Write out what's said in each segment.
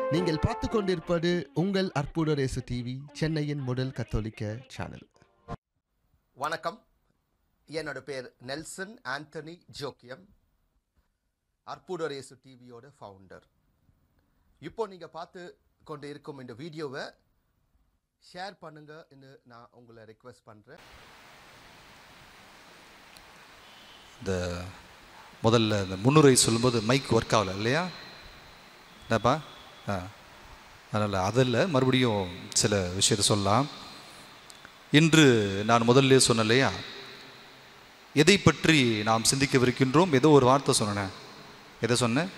நீங்கள் பார்த்து கொண்டிருப்பது உங்கள் அற்புத ரேசு டிவி சென்னையின் முதல் கத்தோலிக்க சேனல் வணக்கம் என்னோட பேர் நெல்சன் ஆண்டனி ஜோக்கியம் அற்புதரேசு டிவியோட ஃபவுண்டர் இப்போ நீங்கள் பார்த்து கொண்டு இருக்கும் இந்த வீடியோவை ஷேர் பண்ணுங்கன்னு நான் உங்களை ரெக்வெஸ்ட் பண்ணுறேன் இந்த முதல்ல இந்த முன்னுரை சொல்லும்போது மைக் ஒர்க் ஆகல இல்லையா என்னப்பா ஆ அதனால் அதில் மறுபடியும் சில விஷயத்தை சொல்லலாம் இன்று நான் முதல்ல சொன்னேன் இல்லையா எதை பற்றி நாம் சிந்திக்கவிருக்கின்றோம் ஏதோ ஒரு வார்த்தை சொன்னேன் எதை சொன்னேன்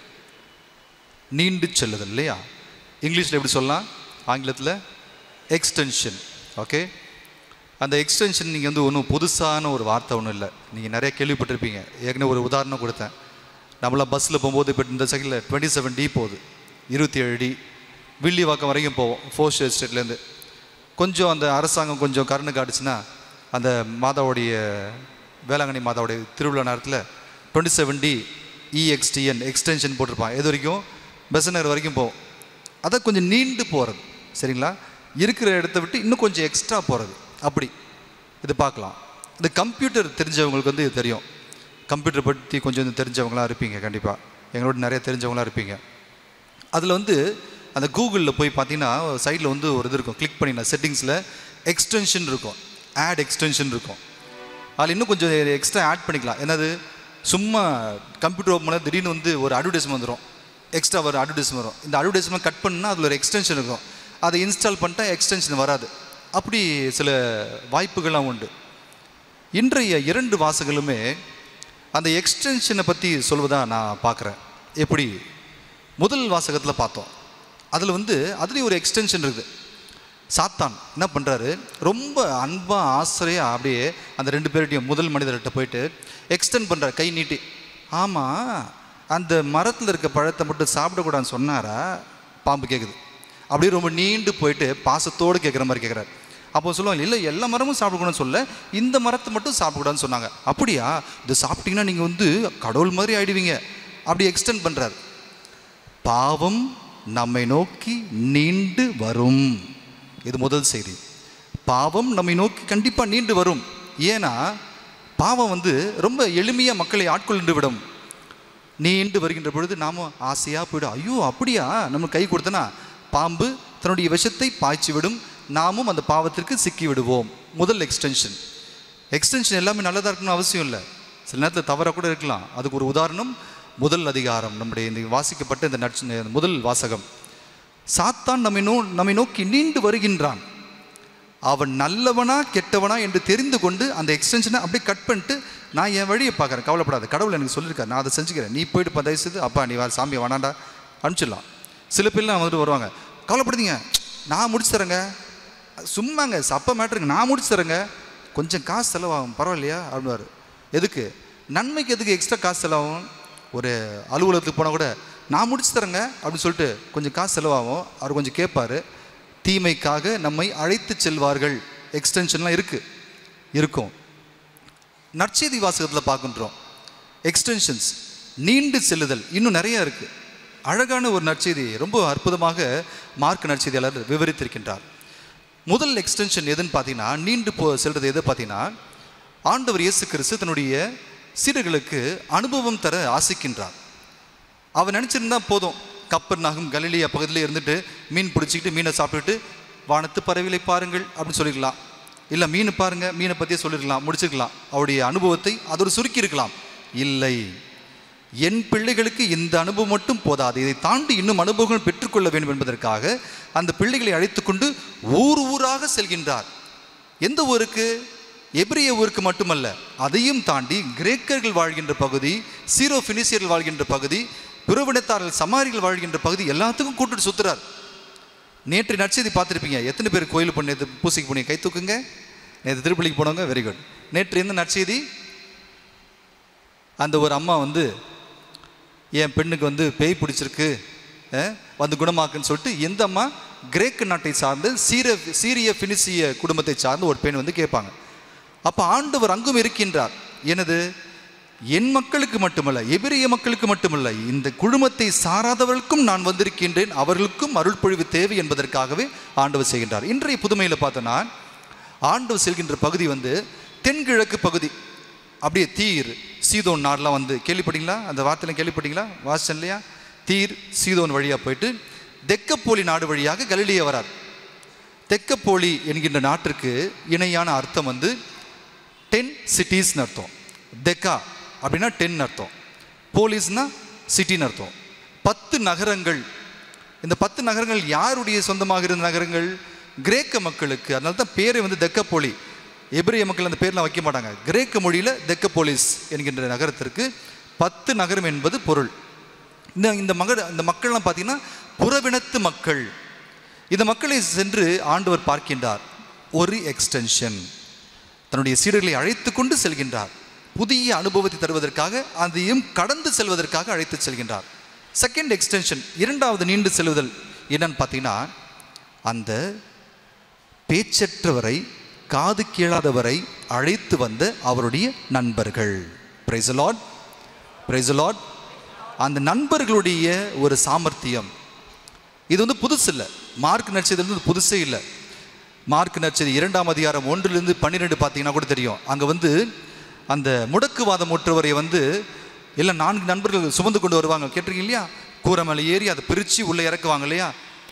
நீண்டு செல்லுதல் இல்லையா இங்கிலீஷில் எப்படி சொல்லலாம் ஆங்கிலத்தில் எக்ஸ்டென்ஷன் ஓகே அந்த எக்ஸ்டென்ஷன் நீங்கள் வந்து ஒன்றும் புதுசான ஒரு வார்த்தை ஒன்றும் இல்லை நீங்கள் நிறைய கேள்விப்பட்டிருப்பீங்க ஏற்கனவே ஒரு உதாரணம் கொடுத்தேன் நம்மளாம் பஸ்ஸில் போகும்போது இப்போ இந்த சைக்கிளில் டுவெண்ட்டி செவன் டி போகுது இருபத்தி ஏழு டி வில்லிவாக்கம் வரைக்கும் போவோம் ஃபோர்த் எஸ்டேட்லேருந்து கொஞ்சம் அந்த அரசாங்கம் கொஞ்சம் கருணை காட்டுச்சுன்னா அந்த மாதாவுடைய வேளாங்கண்ணி மாதாவுடைய திருவிழா நேரத்தில் டுவெண்ட்டி செவன் டி இஎக்ஸ்டிஎன் எக்ஸ்டென்ஷன் போட்டிருப்பான் எது வரைக்கும் பெசனர் வரைக்கும் போவோம் அதை கொஞ்சம் நீண்டு போகிறது சரிங்களா இருக்கிற இடத்த விட்டு இன்னும் கொஞ்சம் எக்ஸ்ட்ரா போகிறது அப்படி இது பார்க்கலாம் இது கம்ப்யூட்டர் தெரிஞ்சவங்களுக்கு வந்து இது தெரியும் கம்ப்யூட்டர் பற்றி கொஞ்சம் தெரிஞ்சவங்களாம் இருப்பீங்க கண்டிப்பாக எங்களோட நிறைய தெரிஞ்சவங்களாம் இருப்பீங்க அதில் வந்து அந்த கூகுளில் போய் பார்த்தீங்கன்னா சைடில் வந்து ஒரு இது இருக்கும் கிளிக் பண்ணினா செட்டிங்ஸில் எக்ஸ்டென்ஷன் இருக்கும் ஆட் எக்ஸ்டென்ஷன் இருக்கும் அதில் இன்னும் கொஞ்சம் எக்ஸ்ட்ரா ஆட் பண்ணிக்கலாம் என்னது சும்மா கம்ப்யூட்டர் ஓப்பன் பண்ணால் திடீர்னு வந்து ஒரு அட்வர்டைஸ்மெண்ட் வந்துடும் எக்ஸ்ட்ரா ஒரு அட்வர்டைஸ்மெண்ட் வரும் இந்த அட்வர்டைஸ்மெண்ட் கட் பண்ணால் அதில் ஒரு எக்ஸ்டென்ஷன் இருக்கும் அதை இன்ஸ்டால் பண்ணிட்டா எக்ஸ்டென்ஷன் வராது அப்படி சில வாய்ப்புகள்லாம் உண்டு இன்றைய இரண்டு வாசகளுமே அந்த எக்ஸ்டென்ஷனை பற்றி சொல்வதாக நான் பார்க்குறேன் எப்படி முதல் வாசகத்தில் பார்த்தோம் அதில் வந்து அதுலேயும் ஒரு எக்ஸ்டென்ஷன் இருக்குது சாத்தான் என்ன பண்ணுறாரு ரொம்ப அன்பாக ஆசிரியாக அப்படியே அந்த ரெண்டு பேர்கிட்டையும் முதல் மனிதர்கிட்ட போயிட்டு எக்ஸ்டெண்ட் பண்ணுறாரு கை நீட்டி ஆமாம் அந்த மரத்தில் இருக்க பழத்தை மட்டும் சாப்பிடக்கூடாதுன்னு சொன்னாரா பாம்பு கேட்குது அப்படியே ரொம்ப நீண்டு போயிட்டு பாசத்தோடு கேட்குற மாதிரி கேட்குறாரு அப்போ சொல்லுவாங்க இல்லை எல்லா மரமும் சாப்பிடக்கூடாதுன்னு சொல்ல இந்த மரத்தை மட்டும் சாப்பிடக்கூடாதுன்னு சொன்னாங்க அப்படியா இது சாப்பிட்டீங்கன்னா நீங்கள் வந்து கடவுள் மாதிரி ஆயிடுவீங்க அப்படி எக்ஸ்டெண்ட் பண்ணுறாரு பாவம் நம்மை நோக்கி நீண்டு வரும் இது முதல் செய்தி பாவம் நம்மை நோக்கி கண்டிப்பாக நீண்டு வரும் ஏன்னா பாவம் வந்து ரொம்ப எளிமையாக மக்களை ஆட்கொண்டு விடும் நீண்டு வருகின்ற பொழுது நாம ஆசையாக போயிடும் ஐயோ அப்படியா நம்ம கை கொடுத்தனா பாம்பு தன்னுடைய விஷத்தை பாய்ச்சி விடும் நாமும் அந்த பாவத்திற்கு சிக்கி விடுவோம் முதல் எக்ஸ்டென்ஷன் எக்ஸ்டென்ஷன் எல்லாமே நல்லதாக இருக்கணும்னு அவசியம் இல்லை சில நேரத்தில் தவறாக கூட இருக்கலாம் அதுக்கு ஒரு உதாரணம் முதல் அதிகாரம் நம்முடைய இந்த வாசிக்கப்பட்ட இந்த நட்ச இந்த முதல் வாசகம் சாத்தான் நம்மை நோ நம்மை நோக்கி நீண்டு வருகின்றான் அவன் நல்லவனா கெட்டவனா என்று தெரிந்து கொண்டு அந்த எக்ஸ்டென்ஷனை அப்படியே கட் பண்ணிட்டு நான் என் வழியை பார்க்குறேன் கவலைப்படாத கடவுள் எனக்கு சொல்லியிருக்காரு நான் அதை செஞ்சுக்கிறேன் நீ போயிட்டு பா தயவு செய்து அப்பா நீ வா சாமியை வேணாண்டா அனுப்பிச்சிடலாம் சில பேர்லாம் வந்துட்டு வருவாங்க கவலைப்படுதீங்க நான் முடிச்சு தரேங்க சும்மாங்க சப்ப மேட்ருங்க நான் முடிச்சு தரேங்க கொஞ்சம் காசு செலவாகும் பரவாயில்லையா அப்படின்வாரு எதுக்கு நன்மைக்கு எதுக்கு எக்ஸ்ட்ரா காசு செலவாகும் ஒரு அலுவலகத்துக்கு போனால் கூட நான் முடிச்சு தரேங்க அப்படின்னு சொல்லிட்டு கொஞ்சம் காசு செலவாகும் அவர் கொஞ்சம் கேட்பாரு தீமைக்காக நம்மை அழைத்து செல்வார்கள் எக்ஸ்டென்ஷன்லாம் இருக்குது இருக்கும் நற்செய்தி வாசகத்தில் பார்க்கின்றோம் எக்ஸ்டென்ஷன்ஸ் நீண்டு செல்லுதல் இன்னும் நிறைய இருக்குது அழகான ஒரு நற்செய்தி ரொம்ப அற்புதமாக மார்க் நற்செய்தியாளர் விவரித்திருக்கின்றார் முதல் எக்ஸ்டென்ஷன் எதுன்னு பார்த்தீங்கன்னா நீண்டு போ செல்றது எது பார்த்தீங்கன்னா ஆண்டவர் இயேசு கிறிஸ்து தன்னுடைய சீடர்களுக்கு அனுபவம் தர ஆசிக்கின்றார் அவன் நினச்சிருந்தா போதும் கப்பர் நாகும் கலிலியா பகுதியில் இருந்துட்டு மீன் பிடிச்சிக்கிட்டு மீனை சாப்பிட்டுட்டு வானத்து பறவைகளை பாருங்கள் அப்படின்னு சொல்லிடலாம் இல்லை மீன் பாருங்க மீனை பற்றியே சொல்லிருக்கலாம் முடிச்சிருக்கலாம் அவருடைய அனுபவத்தை அதோடு சுருக்கி இருக்கலாம் இல்லை என் பிள்ளைகளுக்கு இந்த அனுபவம் மட்டும் போதாது இதை தாண்டி இன்னும் அனுபவங்கள் பெற்றுக்கொள்ள வேண்டும் என்பதற்காக அந்த பிள்ளைகளை அழைத்துக்கொண்டு ஊர் ஊராக செல்கின்றார் எந்த ஊருக்கு எபிரிய ஊருக்கு மட்டுமல்ல அதையும் தாண்டி கிரேக்கர்கள் வாழ்கின்ற பகுதி சீரோ பினிசியர்கள் வாழ்கின்ற பகுதி பிறவினத்தார்கள் சமாரிகள் வாழ்கின்ற பகுதி எல்லாத்துக்கும் கூட்டிட்டு சுத்துறார் நேற்று நற்செய்தி பார்த்துருப்பீங்க எத்தனை பேர் கோயில் பண்ணி நேற்று பூசைக்கு போனீங்க கை தூக்குங்க நேற்று திருப்பலிக்கு போனவங்க வெரி குட் நேற்று எந்த நற்செய்தி அந்த ஒரு அம்மா வந்து என் பெண்ணுக்கு வந்து பேய் பிடிச்சிருக்கு அஹ், வந்து குணமாக்குன்னு சொல்லிட்டு எந்த அம்மா கிரேக்க நாட்டை சார்ந்து சீர சீரிய பினிசிய குடும்பத்தை சார்ந்து ஒரு பெண் வந்து கேட்பாங்க அப்போ ஆண்டவர் அங்கும் இருக்கின்றார் எனது என் மக்களுக்கு மட்டுமல்ல எபிரிய மக்களுக்கு மட்டுமல்ல இந்த குழுமத்தை சாராதவர்களுக்கும் நான் வந்திருக்கின்றேன் அவர்களுக்கும் அருள் பொழிவு தேவை என்பதற்காகவே ஆண்டவர் செய்கின்றார் இன்றைய புதுமையில் பார்த்தோன்னா ஆண்டவர் செல்கின்ற பகுதி வந்து தென்கிழக்கு பகுதி அப்படியே தீர் சீதோன் நாடெலாம் வந்து கேள்விப்பட்டீங்களா அந்த வார்த்தையில கேள்விப்பட்டீங்களா வாசன் இல்லையா தீர் சீதோன் வழியாக போயிட்டு தெக்கப்போலி நாடு வழியாக கலிலிய வரார் தெக்கப்போலி என்கின்ற நாட்டிற்கு இணையான அர்த்தம் வந்து டென் சிட்டிஸ்னு அர்த்தம் தெக்கா அப்படின்னா டென் அர்த்தம் போலீஸ்னா சிட்டின்னு அர்த்தம் பத்து நகரங்கள் இந்த பத்து நகரங்கள் யாருடைய சொந்தமாக இருந்த நகரங்கள் கிரேக்க மக்களுக்கு அதனால தான் பேரை வந்து தெக்கப்போலி எபிரிய மக்கள் அந்த பேர்லாம் வைக்க மாட்டாங்க கிரேக்க மொழியில் தெக்கப்போலிஸ் என்கின்ற நகரத்திற்கு பத்து நகரம் என்பது பொருள் இந்த இந்த மக இந்த மக்கள்லாம் பார்த்தீங்கன்னா புறவினத்து மக்கள் இந்த மக்களை சென்று ஆண்டவர் பார்க்கின்றார் ஒரு எக்ஸ்டென்ஷன் தன்னுடைய சீடர்களை அழைத்து கொண்டு செல்கின்றார் புதிய அனுபவத்தை தருவதற்காக அதையும் கடந்து செல்வதற்காக அழைத்து செல்கின்றார் செகண்ட் எக்ஸ்டென்ஷன் இரண்டாவது நீண்டு செல்லுதல் என்னன்னு பார்த்தீங்கன்னா அந்த பேச்சற்றவரை காது கேளாதவரை அழைத்து வந்த அவருடைய நண்பர்கள் பிரைசலாட் பிரைசலாட் அந்த நண்பர்களுடைய ஒரு சாமர்த்தியம் இது வந்து புதுசு இல்லை மார்க் நடிச்சது வந்து புதுசே இல்லை மார்க் நடிச்சது இரண்டாம் அதிகாரம் ஒன்றிலிருந்து பன்னிரெண்டு பார்த்தீங்கன்னா கூட தெரியும் அங்கே வந்து அந்த முடக்குவாதம் முற்றவரை வந்து எல்லாம் நான்கு நண்பர்கள் சுமந்து கொண்டு வருவாங்க கேட்டிருக்கீங்க இல்லையா கூரை மேலே ஏறி அதை பிரித்து உள்ளே இறக்குவாங்க இல்லையா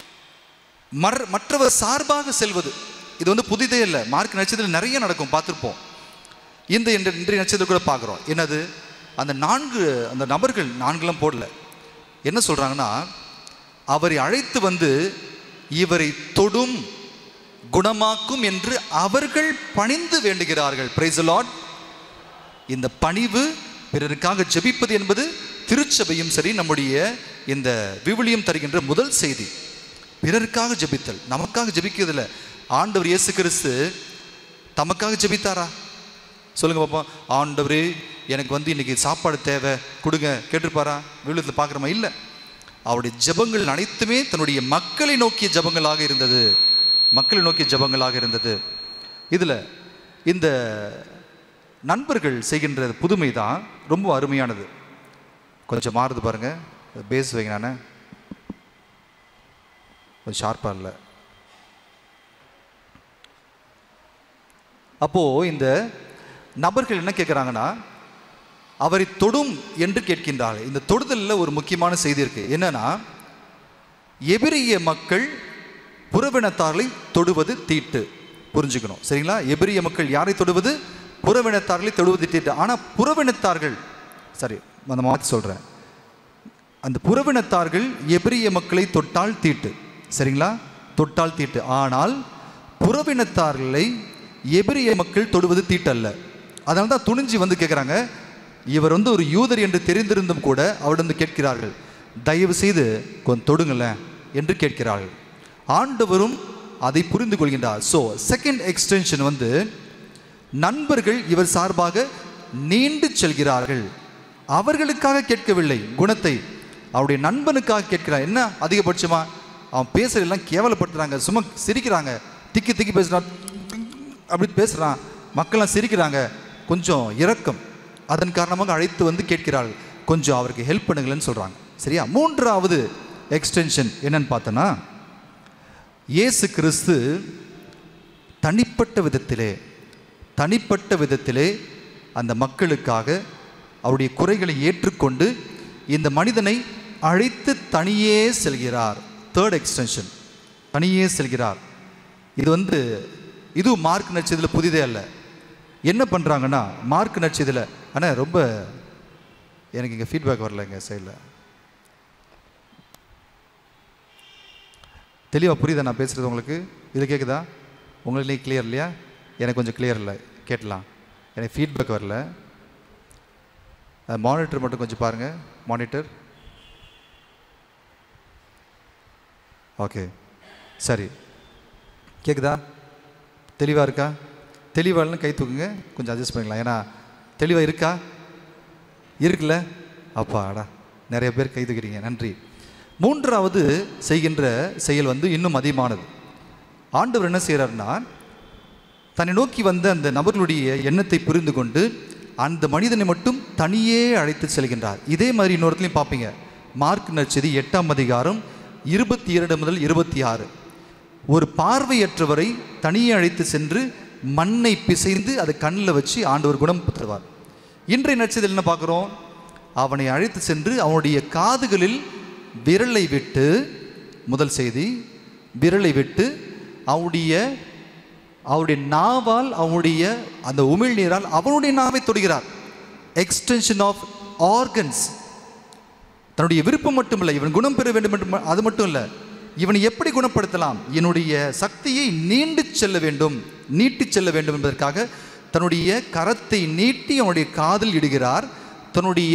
மர் மற்றவர் சார்பாக செல்வது இது வந்து புதிதே இல்லை மார்க் நட்சத்திரத்தில் நிறைய நடக்கும் பார்த்துருப்போம் இந்த இன்ற- இன்றைய நட்சத்திரம் கூட பார்க்குறோம் என்னது அந்த நான்கு அந்த நபர்கள் நான்குலாம் போடல என்ன சொல்கிறாங்கன்னா அவரை அழைத்து வந்து இவரை தொடும் குணமாக்கும் என்று அவர்கள் பணிந்து வேண்டுகிறார்கள் பிரைஸ் லார்ட் இந்த பணிவு பிறருக்காக ஜெபிப்பது என்பது திருச்சபையும் சரி நம்முடைய இந்த விவிலியம் தருகின்ற முதல் செய்தி பிறருக்காக ஜெபித்தல் நமக்காக ஜெபிக்கிறதில்ல ஆண்டவர் இயேசு கிறிஸ்து தமக்காக ஜெபித்தாரா சொல்லுங்க பாப்போம் ஆண்டவரே எனக்கு வந்து இன்னைக்கு சாப்பாடு தேவை கொடுங்க கேட்டிருப்பாரா விவிலியத்தில் பார்க்குறோமா இல்லை அவருடைய ஜெபங்கள் அனைத்துமே தன்னுடைய மக்களை நோக்கிய ஜெபங்களாக இருந்தது மக்களை நோக்கிய ஜெபங்களாக இருந்தது இதில் இந்த நண்பர்கள் செய்கின்ற புதுமை தான் ரொம்ப அருமையானது கொஞ்சம் மாறுது பாருங்க பேஸ் வைங்க நானே கொஞ்சம் ஷார்ப்பாக இல்லை அப்போது இந்த நபர்கள் என்ன கேட்குறாங்கன்னா அவரை தொடும் என்று கேட்கின்றார்கள் இந்த தொடுதலில் ஒரு முக்கியமான செய்தி இருக்கு என்னன்னா எபிரிய மக்கள் புறவினத்தார்களை தொடுவது தீட்டு புரிஞ்சுக்கணும் சரிங்களா எபிரிய மக்கள் யாரை தொடுவது புறவினத்தார்களை தொடுவது தீட்டு ஆனால் புறவினத்தார்கள் சரி அந்த மாற்றி சொல்கிறேன் அந்த புறவினத்தார்கள் எபிரிய மக்களை தொட்டால் தீட்டு சரிங்களா தொட்டால் தீட்டு ஆனால் புறவினத்தார்களை எபிரிய மக்கள் தொடுவது தீட்டல்ல அதனால தான் துணிஞ்சு வந்து கேட்குறாங்க இவர் வந்து ஒரு யூதர் என்று தெரிந்திருந்தும் கூட அவரிடம் கேட்கிறார்கள் தயவு செய்து கொஞ்சம் தொடுங்களேன் என்று கேட்கிறார்கள் ஆண்டவரும் அதை புரிந்து கொள்கின்றார் ஸோ செகண்ட் எக்ஸ்டென்ஷன் வந்து நண்பர்கள் இவர் சார்பாக நீண்டு செல்கிறார்கள் அவர்களுக்காக கேட்கவில்லை குணத்தை அவருடைய நண்பனுக்காக கேட்கிறார் என்ன அதிகபட்சமா அவன் பேசுறதெல்லாம் கேவலப்படுத்துறாங்க சும்மா சிரிக்கிறாங்க திக்கி திக்கி பேசுறான் அப்படி பேசுறான் மக்கள்லாம் சிரிக்கிறாங்க கொஞ்சம் இரக்கம் அதன் காரணமாக அழைத்து வந்து கேட்கிறார்கள் கொஞ்சம் அவருக்கு ஹெல்ப் பண்ணுங்களேன்னு சொல்றாங்க சரியா மூன்றாவது எக்ஸ்டென்ஷன் என்னன்னு பார்த்தோன்னா இயேசு கிறிஸ்து தனிப்பட்ட விதத்திலே தனிப்பட்ட விதத்திலே அந்த மக்களுக்காக அவருடைய குறைகளை ஏற்றுக்கொண்டு இந்த மனிதனை அழைத்து தனியே செல்கிறார் தேர்ட் எக்ஸ்டென்ஷன் தனியே செல்கிறார் இது வந்து இது மார்க் நடிச்சதில் புதிதே அல்ல என்ன பண்ணுறாங்கன்னா மார்க் நடிச்சதில் ஆனால் ரொம்ப எனக்கு இங்கே ஃபீட்பேக் வரல எங்கள் சைடில் தெளிவாக புரியுதா நான் பேசுகிறது உங்களுக்கு இது கேட்குதா உங்களுக்கு கிளியர் இல்லையா எனக்கு கொஞ்சம் கிளியர் இல்லை கேட்டலாம் எனக்கு ஃபீட்பேக் வரல மானிட்டர் மட்டும் கொஞ்சம் பாருங்கள் மானிட்டர் ஓகே சரி கேட்குதா தெளிவாக இருக்கா தெளிவாக இல்லைன்னு கை தூக்குங்க கொஞ்சம் அட்ஜஸ்ட் பண்ணிக்கலாம் ஏன்னா தெளிவாக இருக்கா இருக்குல்ல அப்பாடா நிறைய பேர் கை தூக்கிறீங்க நன்றி மூன்றாவது செய்கின்ற செயல் வந்து இன்னும் அதிகமானது ஆண்டவர் என்ன செய்கிறாருன்னா தன்னை நோக்கி வந்த அந்த நபர்களுடைய எண்ணத்தை புரிந்து கொண்டு அந்த மனிதனை மட்டும் தனியே அழைத்து செல்கின்றார் இதே மாதிரி இன்னொருத்தையும் பார்ப்பீங்க மார்க் நற்செய்தி எட்டாம் அதிகாரம் இருபத்தி இரண்டு முதல் இருபத்தி ஆறு ஒரு பார்வையற்றவரை தனியே அழைத்து சென்று மண்ணை பிசைந்து அதை கண்ணில் வச்சு ஆண்டவர் குணம் தருவார் இன்றைய நட்சத்திரம் என்ன பார்க்குறோம் அவனை அழைத்து சென்று அவனுடைய காதுகளில் விரலை விட்டு முதல் செய்தி விரலை விட்டு அவனுடைய அவருடைய நாவால் அவனுடைய அந்த உமிழ்நீரால் அவனுடைய நாவை தொடுகிறார் எக்ஸ்டென்ஷன் ஆஃப் ஆர்கன்ஸ் தன்னுடைய விருப்பம் மட்டும் இல்லை இவன் குணம் பெற வேண்டும் என்று அது மட்டும் இல்லை இவனை எப்படி குணப்படுத்தலாம் என்னுடைய சக்தியை நீண்டு செல்ல வேண்டும் நீட்டி செல்ல வேண்டும் என்பதற்காக தன்னுடைய கரத்தை நீட்டி அவனுடைய காதில் இடுகிறார் தன்னுடைய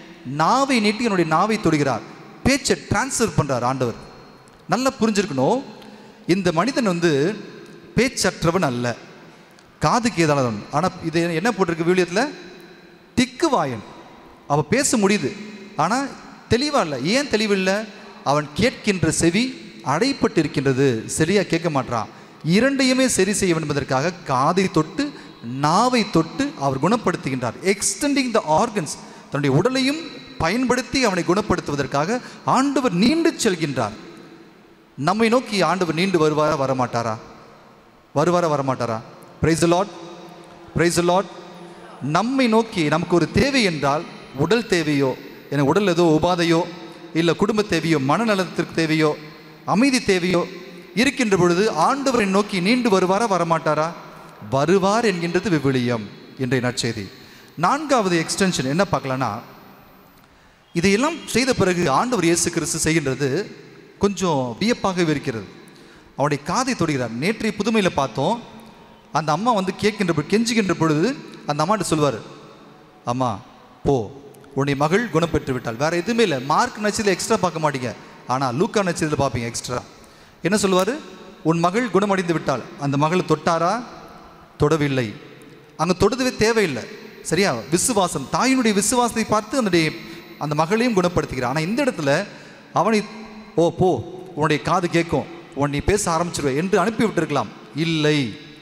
நாவை நீட்டி அவனுடைய நாவை தொடுகிறார் பேச்சை டிரான்ஸ்ஃபர் பண்ணுறார் ஆண்டவர் நல்லா புரிஞ்சிருக்கணும் இந்த மனிதன் வந்து பேச்சற்றவன் அல்ல காதுக்கு ஏதானவன் ஆனால் இது என்ன போட்டிருக்கு விவிலியத்தில் திக்குவாயன் அவன் பேச முடியுது ஆனால் தெளிவாக இல்லை ஏன் தெளிவில்லை அவன் கேட்கின்ற செவி அடைப்பட்டு இருக்கின்றது சரியாக கேட்க மாட்டான் இரண்டையுமே சரி செய்ய வேண்டும் என்பதற்காக காதை தொட்டு நாவை தொட்டு அவர் குணப்படுத்துகின்றார் எக்ஸ்டெண்டிங் த ஆர்கன்ஸ் தன்னுடைய உடலையும் பயன்படுத்தி அவனை குணப்படுத்துவதற்காக ஆண்டவர் நீண்டு செல்கின்றார் நம்மை நோக்கி ஆண்டவர் நீண்டு வருவாரா வரமாட்டாரா வருவாரா வரமாட்டாரா பிரைஸ் லாட் பிரைஸ் லாட் நம்மை நோக்கி நமக்கு ஒரு தேவை என்றால் உடல் தேவையோ என உடல் ஏதோ உபாதையோ இல்லை குடும்ப தேவையோ மனநலத்திற்கு தேவையோ அமைதி தேவையோ இருக்கின்ற பொழுது ஆண்டவரை நோக்கி நீண்டு வருவாரா வரமாட்டாரா வருவார் என்கின்றது விவிலியம் இன்றைய நற்செய்தி நான்காவது எக்ஸ்டென்ஷன் என்ன பார்க்கலான்னா இதையெல்லாம் செய்த பிறகு ஆண்டவர் இயேசு கிறிஸ்து செய்கின்றது கொஞ்சம் வியப்பாகவே இருக்கிறது அவருடைய காதை தொடுகிறார் நேற்றைய புதுமையில் பார்த்தோம் அந்த அம்மா வந்து கேட்கின்ற பொ- கெஞ்சுகின்ற பொழுது அந்த அம்மாட்ட சொல்வார் அம்மா போ உன்னுடைய மகள் குணம் பெற்று விட்டாள் வேற எதுவுமே இல்லை மார்க் நச்சதில் எக்ஸ்ட்ரா பார்க்க மாட்டீங்க ஆனால் லூக்கா நச்சதில் பார்ப்பீங்க எக்ஸ்ட்ரா என்ன சொல்லுவார் உன் மகள் குணமடைந்து விட்டாள் அந்த மகளை தொட்டாரா தொடவில்லை அங்கே தொடுதவே தேவையில்லை சரியா விசுவாசம் தாயினுடைய விசுவாசத்தை பார்த்து அந்த அந்த மகளையும் குணப்படுத்துகிறார் ஆனால் இந்த இடத்துல அவனை ஓ போ உன்னுடைய காது கேட்கும் உன் நீ பேச ஆரம்பிச்சிருவே என்று அனுப்பி விட்டிருக்கலாம் இல்லை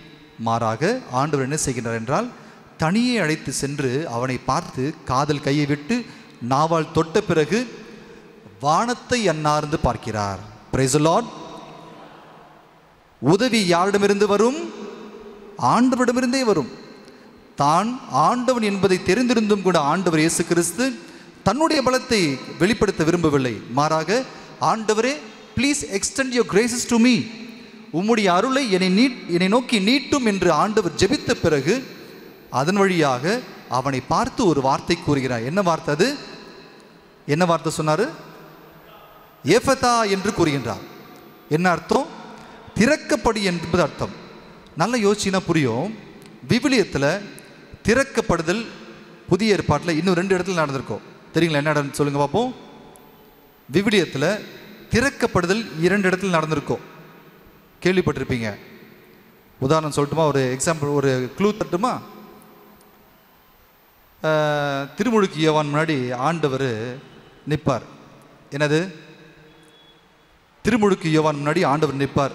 மாறாக ஆண்டவர் என்ன செய்கின்றார் என்றால் தனியே அழைத்து சென்று அவனை பார்த்து காதல் கையை விட்டு நாவால் தொட்ட பிறகு வானத்தை அன்னார்ந்து பார்க்கிறார் Praise the Lord. உதவி யாரிடமிருந்து வரும் ஆண்டவரிடமிருந்தே வரும் தான் ஆண்டவன் என்பதை தெரிந்திருந்தும் கூட ஆண்டவர் இயேசு கிறிஸ்து தன்னுடைய பலத்தை வெளிப்படுத்த விரும்பவில்லை மாறாக ஆண்டவரே please extend your graces to me உம்முடைய அருளை என்னை நீட் என்னை நோக்கி நீட்டும் என்று ஆண்டவர் ஜெபித்த பிறகு அதன் வழியாக அவனை பார்த்து ஒரு வார்த்தை கூறுகிறார் என்ன வார்த்தை அது என்ன வார்த்தை சொன்னாரு ஏஃபதா என்று கூறுகின்றார் என்ன அர்த்தம் திறக்கப்படி என்பது அர்த்தம் நல்ல யோசிச்சினா புரியும் விவிலியத்தில் திறக்கப்படுதல் புதிய ஏற்பாட்டில் இன்னும் ரெண்டு இடத்துல நடந்திருக்கும் தெரியுங்களா என்ன இடம் சொல்லுங்க பார்ப்போம் விவிலியத்தில் திறக்கப்படுதல் இரண்டு இடத்துல நடந்திருக்கும் கேள்விப்பட்டிருப்பீங்க உதாரணம் சொல்லட்டுமா ஒரு எக்ஸாம்பிள் ஒரு க்ளூ தட்டுமா அஹ், திருமுழுக்கு யோவான் முன்னாடி ஆண்டவர் நிற்பார் என்னது திருமுழுக்கு யோவான் முன்னாடி ஆண்டவர் நிற்பார்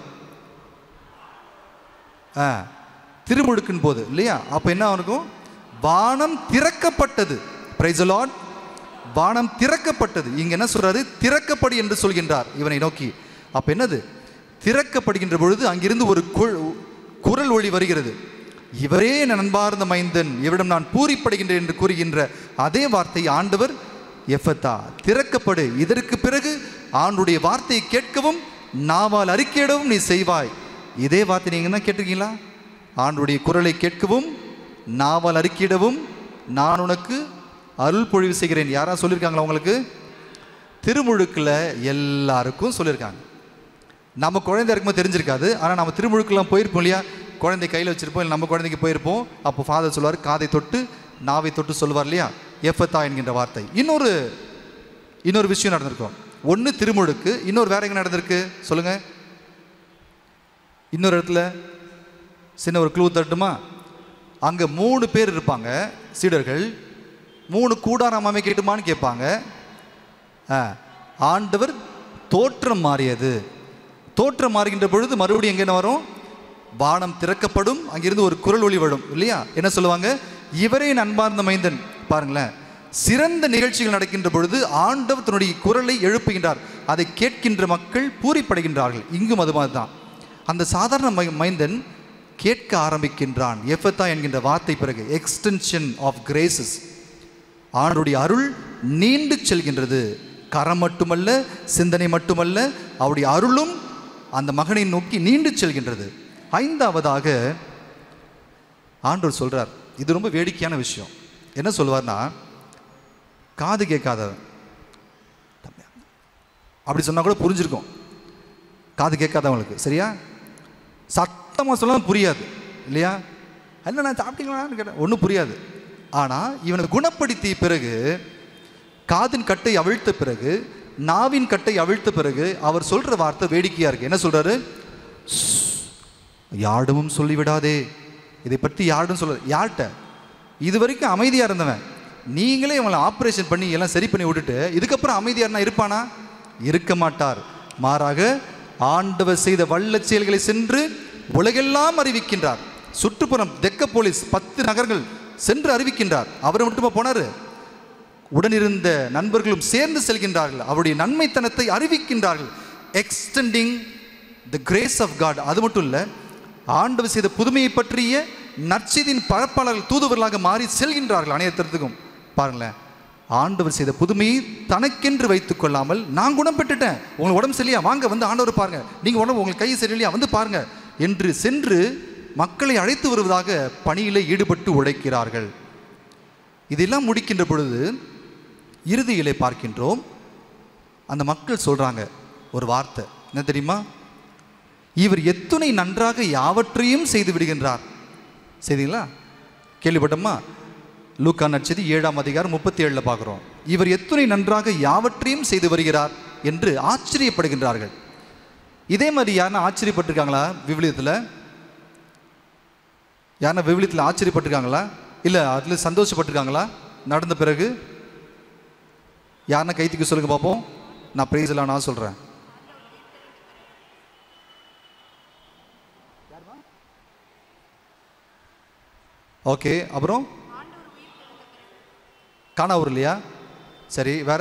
ஆ திருமுழுக்கின் போது இல்லையா அப்போ என்ன இருக்கும் வானம் திறக்கப்பட்டது பிரைஸ் லார்ட் வானம் திறக்கப்பட்டது இங்க என்ன சொல்றாரு திறக்கப்படி என்று சொல்கின்றார் இவனை நோக்கி அப்ப என்னது திறக்கப்படுகின்ற பொழுது அங்கிருந்து ஒரு குள்- குரல் ஒளி வருகிறது இவரே என் அன்பார்ந்த மைந்தன் இவரிடம் நான் பூரிப்படுகின்றேன் என்று கூறுகின்ற அதே வார்த்தை ஆண்டவர் எஃபத்தா திறக்கப்படு இதற்கு பிறகு ஆண்டுடைய வார்த்தையை கேட்கவும் நாவால் அறிக்கையிடவும் நீ செய்வாய் இதே வார்த்தை நீங்க என்ன கேட்டிருக்கீங்களா ஆண்டுடைய குரலை கேட்கவும் நாவால் அறிக்கையிடவும் நான் உனக்கு அருள் பொழிவு செய்கிறேன் யாரா சொல்லியிருக்காங்களா உங்களுக்கு திருமுழுக்கில் எல்லாருக்கும் சொல்லியிருக்காங்க நம்ம குழந்தை இருக்கும்போது தெரிஞ்சிருக்காது ஆனால் நம்ம திருமுழுக்கெல்லாம் போயிருப்போம் இல்லையா குழந்தை கையில் வச்சிருப்போம் இல்லை நம்ம குழந்தைக்கு போயிருப்போம் அப்போ ஃபாதர் சொல்லுவார் காதை தொட்டு நாவை தொட்டு சொல்லுவார் இல்லையா எஃபத்தா என்கின்ற வார்த்தை இன்னொரு இன்னொரு விஷயம் நடந்திருக்கும் ஒன்று திருமுழுக்கு இன்னொரு வேற எங்க நடந்திருக்கு சொல்லுங்க இன்னொரு இடத்துல சின்ன ஒரு க்ளூ தட்டுமா அங்கே மூணு பேர் இருப்பாங்க சீடர்கள் மூணு கூடாரம் அமைக்கட்டுமான்னு கேட்பாங்க ஆ, ஆண்டவர் தோற்றம் மாறியது தோற்றம் மாறுகின்ற பொழுது மறுபடியும் எங்கே என்ன வரும் வானம் திறக்கப்படும் அங்கிருந்து ஒரு குரல் ஒளி வரும் இல்லையா என்ன சொல்லுவாங்க இவரே என் அன்பார்ந்த மைந்தன் பாருங்களேன் சிறந்த நிகழ்ச்சிகள் நடக்கின்ற பொழுது ஆண்டவர் தன்னுடைய குரலை எழுப்புகின்றார் அதை கேட்கின்ற மக்கள் பூரிப்படைகின்றார்கள் இங்கும் அது மாதிரி தான் அந்த சாதாரண மை- மைந்தன் கேட்க ஆரம்பிக்கின்றான் எஃபத்தா என்கின்ற வார்த்தை பிறகு எக்ஸ்டென்ஷன் ஆஃப் கிரேசஸ் ஆண்டுடைய அருள் நீண்டு செல்கின்றது கரம் மட்டுமல்ல சிந்தனை மட்டுமல்ல அவருடைய அருளும் அந்த மகனை நோக்கி நீண்டு செல்கின்றது ஐந்தாவதாக ஆண்டவர் சொல்றார் இது ரொம்ப வேடிக்கையான விஷயம் என்ன சொல்வார்னா காது கேட்காதவன் அப்படி சொன்னா கூட புரிஞ்சிருக்கும் காது கேட்காதவங்களுக்கு சரியா சத்தமாக சொல்ல புரியாது இல்லையா என்ன நான் சாப்பிட்டீங்களான்னு கேட்டேன் ஒன்றும் புரியாது ஆனால் இவனை குணப்படுத்திய பிறகு காதின் கட்டை அவிழ்த்த பிறகு நாவின் கட்டை அவிழ்த்த பிறகு அவர் சொல்ற வார்த்தை வேடிக்கையா இருக்கு என்ன சொல்றாரு யாரிடமும் சொல்லிவிடாதே இதை பற்றி யாரிடம் சொல்ல யார்கிட்ட இது வரைக்கும் அமைதியாக இருந்தவன் நீங்களே இவங்களை ஆப்ரேஷன் பண்ணி எல்லாம் சரி பண்ணி விட்டுட்டு இதுக்கப்புறம் அமைதியாக இருந்தா இருப்பானா இருக்க மாட்டார் மாறாக ஆண்டவர் செய்த வல்ல செயல்களை சென்று உலகெல்லாம் அறிவிக்கின்றார் சுற்றுப்புறம் தெக்க போலீஸ் பத்து நகர்கள் சென்று அறிவிக்கின்றார் அவர் மட்டுமா போனாரு உடனிருந்த நண்பர்களும் சேர்ந்து செல்கின்றார்கள் அவருடைய நன்மைத்தனத்தை அறிவிக்கின்றார்கள் extending the grace of God அது மட்டும் இல்லை ஆண்டவர் செய்த புதுமையை பற்றிய நற்செய்தியின் பரப்பாளர்கள் தூதுவர்களாக மாறி செல்கின்றார்கள் அனைத்திற்கும் பாருங்களேன் ஆண்டவர் செய்த புதுமையை தனக்கென்று வைத்துக் கொள்ளாமல் நான் குணம் பெற்றுட்டேன் உங்களுக்கு உடம்பு சரியில்லையா வாங்க வந்து ஆண்டவர் பாருங்க நீங்க உடம்பு உங்களுக்கு கை சரியில்லையா வந்து பாருங்க என்று சென்று மக்களை அழைத்து வருவதாக பணியிலே ஈடுபட்டு உழைக்கிறார்கள் இதெல்லாம் முடிக்கின்ற பொழுது இறுதியிலே பார்க்கின்றோம் அந்த மக்கள் சொல்றாங்க ஒரு வார்த்தை என்ன தெரியுமா இவர் எத்துணை நன்றாக யாவற்றையும் செய்து விடுகின்றார் சரிங்களா கேள்விப்பட்டோமா லூக்கா நட்சதி ஏழாம் அதிகாரம் முப்பத்தி ஏழில் பார்க்குறோம் இவர் எத்துணை நன்றாக யாவற்றையும் செய்து வருகிறார் என்று ஆச்சரியப்படுகின்றார்கள் இதே மாதிரி யாருன்னா ஆச்சரியப்பட்டிருக்காங்களா விவிலியத்தில் யாருன்னா விவிலியத்தில் ஆச்சரியப்பட்டிருக்காங்களா இல்லை அதில் சந்தோஷப்பட்டிருக்காங்களா நடந்த பிறகு யாருன்னா கைத்துக்கு சொல்லுங்க பார்ப்போம் நான் பிரைஸ் நான் சொல்கிறேன் ஓகே அப்புறம் காணாவூர் இல்லையா சரி வேற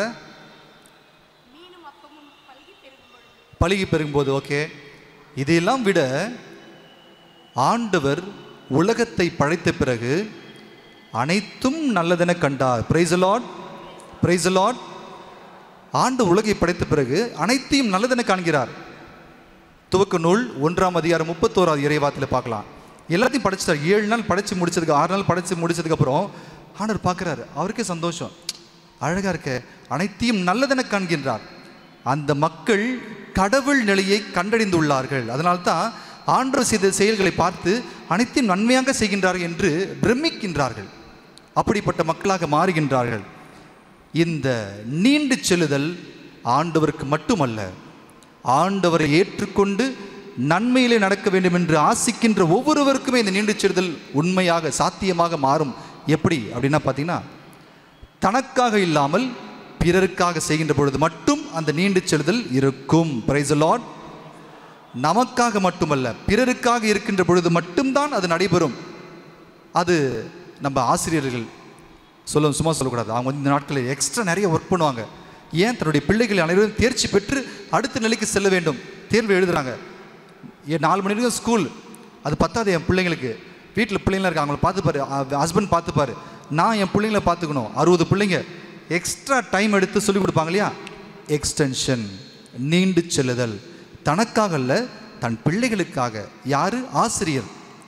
பழுகி பெருகும்போது ஓகே இதையெல்லாம் விட ஆண்டவர் உலகத்தை படைத்த பிறகு அனைத்தும் நல்லதென கண்டார் பிரைஸ் லார்ட் பிரைஸ் லார்ட் ஆண்டு உலகை படைத்த பிறகு அனைத்தையும் நல்லதென காண்கிறார் துவக்க நூல் ஒன்றாம் அதிகாரம் முப்பத்தோராவது இறைவாத்தில் பார்க்கலாம் எல்லாத்தையும் படைச்சிட்டார் ஏழு நாள் படைச்சு முடிச்சதுக்கு ஆறு நாள் படைச்சு முடிச்சதுக்கு அப்புறம் ஆண்டவர் பார்க்குறாரு அவருக்கே சந்தோஷம் அழகா இருக்க அனைத்தையும் நல்லதென காண்கின்றார் அந்த மக்கள் கடவுள் நிலையை கண்டறிந்துள்ளார்கள் அதனால்தான் ஆண்டவர் செய்த செயல்களை பார்த்து அனைத்தையும் நன்மையாக செய்கின்றார்கள் என்று பிரமிக்கின்றார்கள் அப்படிப்பட்ட மக்களாக மாறுகின்றார்கள் இந்த நீண்டு செல்லுதல் ஆண்டவருக்கு மட்டுமல்ல ஆண்டவரை ஏற்றுக்கொண்டு நன்மையிலே நடக்க வேண்டும் என்று ஆசிக்கின்ற ஒவ்வொருவருக்குமே இந்த நீண்டு செல்லுதல் உண்மையாக சாத்தியமாக மாறும் எப்படி அப்படின்னா பார்த்தீங்கன்னா தனக்காக இல்லாமல் பிறருக்காக செய்கின்ற பொழுது மட்டும் அந்த நீண்டு செல்லுதல் இருக்கும் பிரைஸ் லார்ட் நமக்காக மட்டுமல்ல பிறருக்காக இருக்கின்ற பொழுது மட்டும்தான் அது நடைபெறும் அது நம்ம ஆசிரியர்கள் சொல்ல சும்மா சொல்லக்கூடாது அவங்க வந்து இந்த நாட்களில் எக்ஸ்ட்ரா நிறைய ஒர்க் பண்ணுவாங்க ஏன் தன்னுடைய பிள்ளைகள் அனைவரும் தேர்ச்சி பெற்று அடுத்த நிலைக்கு செல்ல வேண்டும் தேர்வு எழுதுறாங்க ஏன் நாலு மணி நேரம் ஸ்கூல் அது பத்தாது என் பிள்ளைங்களுக்கு வீட்டில் பிள்ளைங்களா இருக்காங்க அவங்கள பார்த்துப்பாரு ஹஸ்பண்ட் பார்த்துப்பாரு நான் என் பிள்ளைங்கள பார்த்துக்கணும் அறுபது பிள்ளைங்க எக்ஸ்ட்ரா டைம் எடுத்து சொல்லிக் கொடுப்பாங்க இல்லையா எக்ஸ்டென்ஷன் நீண்டு செல்லுதல் தனக்காக அல்ல தன் பிள்ளைகளுக்காக யாரு ஆசிரியர்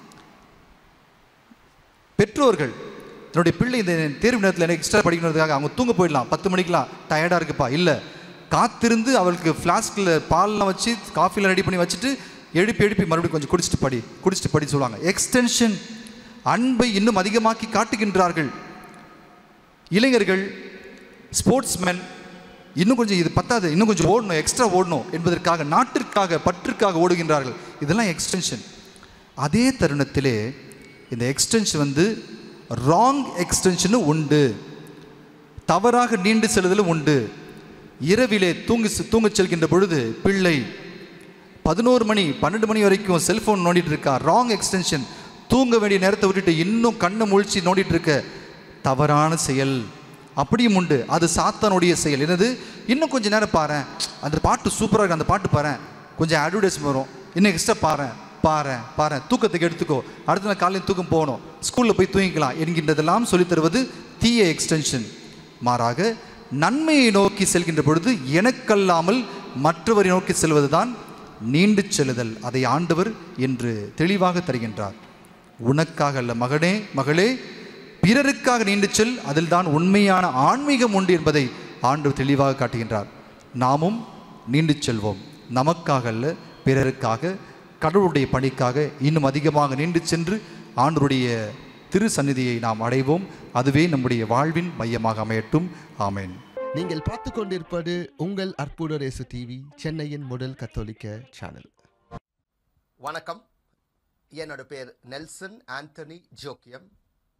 பெற்றோர்கள் தன்னுடைய பிள்ளை இந்த தேர்வு நேரத்தில் எனக்கு எக்ஸ்ட்ரா படிக்கணுன்றதுக்காக அவங்க தூங்க போயிடலாம் பத்து மணிக்கெலாம் டயர்டாக இருக்குப்பா இல்லை காத்திருந்து அவளுக்கு ஃப்ளாஸ்கில் பால்லாம் வச்சு காஃபிலாம் ரெடி பண்ணி வச்சுட்டு எழுப்பி எழுப்பி மறுபடியும் கொஞ்சம் குடிச்சிட்டு படி குடிச்சிட்டு படி சொல்லுவாங்க எக்ஸ்டென்ஷன் அன்பை இன்னும் அதிகமாக்கி காட்டுகின்றார்கள் இளைஞர்கள் ஸ்போர்ட்ஸ்மேன் இன்னும் கொஞ்சம் இது பத்தாது இன்னும் கொஞ்சம் ஓடணும் எக்ஸ்ட்ரா ஓடணும் என்பதற்காக நாட்டிற்காக பற்றுக்காக ஓடுகின்றார்கள் இதெல்லாம் எக்ஸ்டென்ஷன் அதே தருணத்திலே இந்த எக்ஸ்டென்ஷன் வந்து ராங் எக்ஸ்டென்ஷனும் உண்டு தவறாக நீண்டு செல்லுதலும் உண்டு இரவிலே தூங்கி தூங்கச் செல்கின்ற பொழுது பிள்ளை பதினோரு மணி பன்னெண்டு மணி வரைக்கும் செல்போன் நோண்டிட்டு இருக்கா ராங் எக்ஸ்டென்ஷன் தூங்க வேண்டிய நேரத்தை விட்டுட்டு இன்னும் கண்ணை முழிச்சு நோண்டிட்டு இருக்க தவறான செயல் அப்படியும் உண்டு அது சாத்தானுடைய செயல் என்னது இன்னும் கொஞ்சம் நேரம் பாரேன் அந்த பாட்டு சூப்பராக இருக்கு அந்த பாட்டு பாரேன் கொஞ்சம் அட்வர்டைஸ் வரும் இன்னும் எக்ஸ்ட்ரா பாரேன் பாரேன் பாரேன் தூக்கத்துக்கு எடுத்துக்கோ அடுத்த நாள் காலையில் தூக்கம் போகணும் ஸ்கூலில் போய் தூங்கிக்கலாம் என்கின்றதெல்லாம் சொல்லித் தருவது தீய எக்ஸ்டென்ஷன் மாறாக நன்மையை நோக்கி செல்கின்ற பொழுது எனக்கல்லாமல் மற்றவரை நோக்கி செல்வதுதான் நீண்டு செல்லுதல் அதை ஆண்டவர் என்று தெளிவாக தருகின்றார் உனக்காக அல்ல மகனே மகளே பிறருக்காக நீண்டு செல் அதில் தான் உண்மையான ஆன்மீகம் உண்டு என்பதை ஆண்டவர் தெளிவாக காட்டுகின்றார் நாமும் நீண்டு செல்வோம் நமக்காக அல்ல பிறருக்காக கடவுளுடைய பணிக்காக இன்னும் அதிகமாக நீண்டு சென்று ஆண்டவருடைய திரு சந்நிதியை நாம் அடைவோம் அதுவே நம்முடைய வாழ்வின் மையமாக அமையட்டும் ஆமென் நீங்கள் பார்த்து கொண்டிருப்பது உங்கள் அற்புத ரேசு டிவி சென்னையின் முதல் கத்தோலிக்க சேனல் வணக்கம் என்னோட பேர் நெல்சன் ஆண்டனி ஜோக்கியம்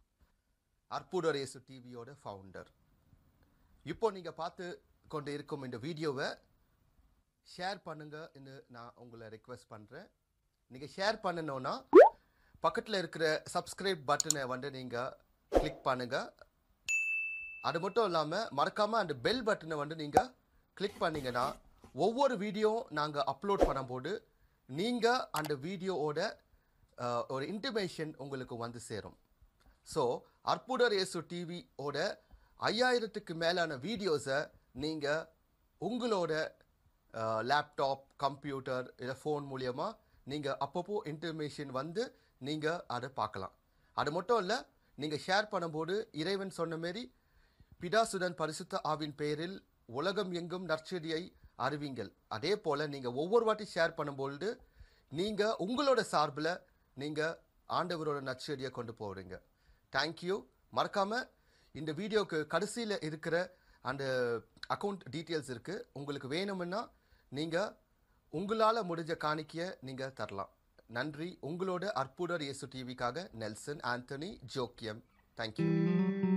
அற்புதரேசு டிவியோட ஃபவுண்டர் இப்போ நீங்கள் பார்த்து கொண்டு இருக்கும் இந்த வீடியோவை ஷேர் பண்ணுங்கன்னு நான் உங்களை ரெக்வெஸ்ட் பண்ணுறேன் நீங்கள் ஷேர் பண்ணணும்னா பக்கத்தில் இருக்கிற சப்ஸ்கிரைப் பட்டனை வந்து நீங்கள் கிளிக் பண்ணுங்கள் அது மட்டும் இல்லாமல் மறக்காமல் அந்த பெல் பட்டனை வந்து நீங்கள் கிளிக் பண்ணீங்கன்னா ஒவ்வொரு வீடியோ நாங்கள் அப்லோட் பண்ணும்போது நீங்கள் அந்த வீடியோவோட அஹ், ஒரு இன்டிமேஷன் உங்களுக்கு வந்து சேரும் ஸோ அற்புதர் இயேசு டிவியோட ஐயாயிரத்துக்கு மேலான வீடியோஸை நீங்கள் உங்களோட லேப்டாப் கம்ப்யூட்டர் இல்லை ஃபோன் மூலியமாக நீங்கள் அப்பப்போ இன்டர்மேஷன் வந்து நீங்கள் அதை பார்க்கலாம் அது மட்டும் இல்லை நீங்கள் ஷேர் பண்ணும்போது இறைவன் சொன்ன மாரி பிதாசுடன் பரிசுத்த ஆவின் பெயரில் உலகம் எங்கும் நற்செடியை அறிவிங்கள் அதே போல் நீங்கள் ஒவ்வொரு வாட்டி ஷேர் பண்ணும்பொழுது நீங்கள் உங்களோட சார்பில் நீங்கள் ஆண்டவரோட நற்செடியை கொண்டு போகிறீங்க தேங்க்யூ மறக்காமல் இந்த வீடியோக்கு கடைசியில் இருக்கிற அந்த அக்கௌண்ட் டீட்டெயில்ஸ் இருக்குது உங்களுக்கு வேணும்னா நீங்கள் உங்களால் முடிஞ்ச காணிக்கையை நீங்கள் தரலாம் நன்றி உங்களோட அற்புதர் இயேசு டிவிக்காக நெல்சன் ஆண்டனி ஜோக்கியம் தேங்க்யூ